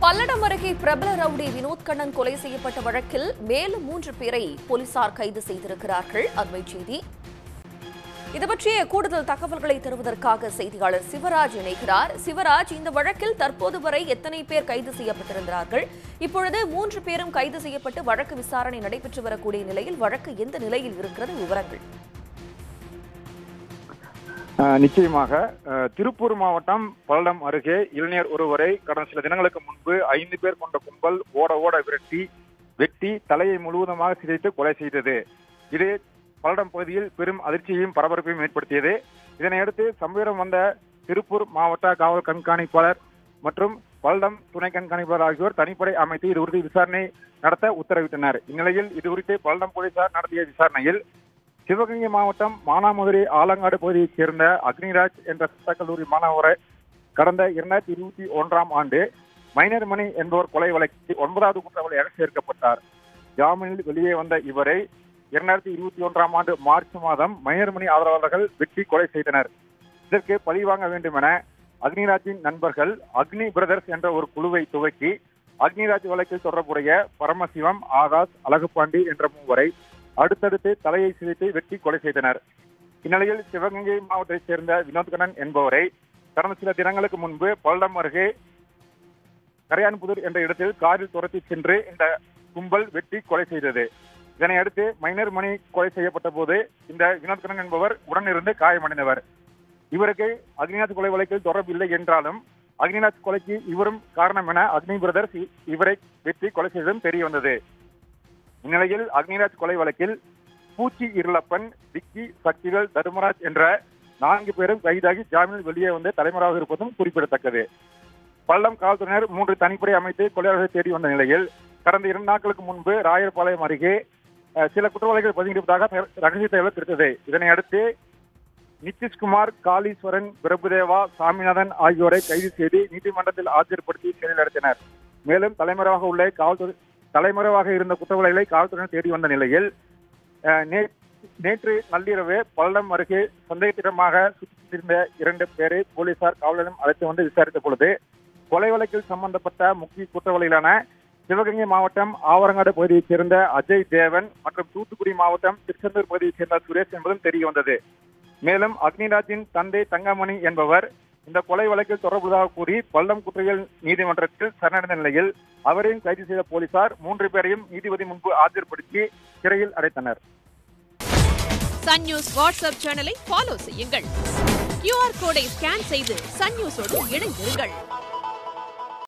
பல்லடம் அருகே பிரபல ரவுடி வினோத் கண்ணன் கொலை செய்யப்பட்ட வழக்கில் மேலும் மூன்று பேரை போலீசார் கைது செய்திருக்கிறார்கள் அண்மை செய்தி இது பற்றிய கூடுதல் தகவல்களை தருவதற்காக செய்தியாளர் சிவராஜ் இணைகிறார் சிவராஜ் இந்த வழக்கில் தற்போது வரை எத்தனை பேர் கைது செய்யப்பட்டிருக்கிறார்கள் இப்பொழுது மூன்று பேரும் கைது செய்யப்பட்டு வழக்கு விசாரணை நடைபெற்று வரக்கூடிய நிலையில் வழக்கு எந்த நிலையில் இருக்கிறது விவரங்கள் அஹ் நிச்சயமாக அஹ் திருப்பூர் மாவட்டம் பல்லடம் அருகே இளைஞர் ஒருவரை கடந்த சில தினங்களுக்கு முன்பு ஐந்து பேர் கொண்ட கும்பல் ஓட ஓட விரட்டி வெட்டி தலையை முழுவதுமாக சிதைத்து கொலை செய்தது இது பல்லடம் பகுதியில் பெரும் அதிர்ச்சியையும் பரபரப்பையும் ஏற்படுத்தியது இதனையடுத்து சம்பவம் வந்த திருப்பூர் மாவட்ட காவல் கண்காணிப்பாளர் மற்றும் பல்லடம் துணை கண்காணிப்பாளர் ஆகியோர் தனிப்படை அமைத்து இது குறித்து விசாரணை நடத்த உத்தரவிட்டனர் இந்நிலையில் இது குறித்து பல்லடம் போலீசார் நடத்திய விசாரணையில் சிவகங்கை மாவட்டம் மானாமதுரை ஆலங்காடு பகுதியைச் சேர்ந்த அக்னிராஜ் என்ற சட்டக்கல்லூரி மாணவரை கடந்த இரண்டாயிரத்தி இருபத்தி ஒன்றாம் ஆண்டு மைனர் மணி என்பவர் கொலை வழக்கில் ஒன்பதாவது குற்றவாளியாக சேர்க்கப்பட்டார் ஜாமீனில் வெளியே வந்த இவரை இரண்டாயிரத்தி இருபத்தி ஒன்றாம் ஆண்டு மார்ச் மாதம் மைனர் மணி ஆதரவாளர்கள் வெட்டி கொலை செய்தனர் இதற்கு பழிவாங்க வேண்டும் என அக்னிராஜின் நண்பர்கள் அக்னி பிரதர்ஸ் என்ற ஒரு குழுவை துவக்கி அக்னிராஜ் வழக்கில் தொடர்புடைய பரமசிவம் ஆகாஷ் அழகுபாண்டி என்ற மூவரை அடுத்தடுத்து தலையை சிதைத்து வெட்டி கொலை செய்தனர் இந்நிலையில் சிவகங்கை மாவட்டத்தைச் சேர்ந்த வினோத் கண்ணன் என்பவரை கடந்த சில தினங்களுக்கு முன்பு பல்லடம் அருகே கரையான்புதூர் என்ற இடத்தில் காரில் துரத்தி சென்று இந்த கும்பல் வெட்டி கொலை செய்தது இதனை அடுத்து மைனர் மணி கொலை செய்யப்பட்ட போது இந்த வினோத் கண்ணன் என்பவர் உடனிருந்து காயமடைந்தவர் இவருக்கு அக்னிநாத் கொலை வழக்கில் தொடர்பு இல்லை என்றாலும் அக்னிநாத் கொலைக்கு இவரும் காரணம் என அக்னி பிரதர்ஸ் இ- இவரை வெட்டி கொலை செய்ததும் தெரிய வந்தது இந்நிலையில் அக்னிராஜ் கொலை வழக்கில் பூச்சி இருளப்பன் விக்கி சக்திவேல் தர்மராஜ் என்ற நான்கு பேரும் கைதாகி ஜாமீனில் வெளியே வந்து தலைமறைவாக இருப்பதும் குறிப்பிடத்தக்கது பள்ளம் காவல்துறையினர் மூன்று தனிப்படை அமைத்து கொலையாளர்களை தேடி வந்த நிலையில் கடந்த இரண்டு நாட்களுக்கு முன்பு ராயர்பாளையம் அருகே அஹ், சில குற்றவாளிகள் பதுங்கியிருப்பதாக ரகசிய தகவல் கிடைத்தது இதனை அடுத்து நிதிஷ்குமார் காளீஸ்வரன் பிரபுதேவா சாமிநாதன் ஆகியோரை கைது செய்து நீதிமன்றத்தில் ஆஜர்படுத்தி சிறையில் அடைத்தனர் மேலும் தலைமறைவாக உள்ள காவல்துறை தலைமறைவாக இருந்த குற்றவாளிகளை காவல்துறையினர் தேடி வந்த நிலையில் அஹ், நே- நேற்று நள்ளிரவு பல்லடம் அருகே சந்தேகத்திடமாக சுற்றித் திரிந்த இரண்டு பேரை போலீசார் காவல் நிலையம் அழைத்து வந்து விசாரித்த பொழுது கொலை வழக்கில் சம்பந்தப்பட்ட முக்கிய குற்றவாளிகளான சிவகங்கை மாவட்டம் ஆவரங்காடு பகுதியைச் சேர்ந்த அஜய் தேவன் மற்றும் தூத்துக்குடி மாவட்டம் திருச்செந்தூர் பகுதியைச் சேர்ந்த சுரேஷ் என்பதும் தெரிய வந்தது மேலும் அக்னிராஜின் தந்தை தங்கமணி என்பவர் இந்த கொலை வழக்கில் தொடர்புள்ளதாக கூறி பல்லம் குற்றவியல் நீதிமன்றத்தில் சரணடைந்த நிலையில் அவரையும் கைது செய்த போலீசார் மூன்று பேரையும் நீதிபதி முன்பு ஆஜர்படுத்தி சிறையில் அடைத்தனர் சன் நியூஸ் வாட்ஸ்அப் சேனலை ஃபாலோ செய்யுங்கள் கியூஆர் கோடை ஸ்கேன் செய்து சன் நியூஸோடு இணைந்திருங்கள்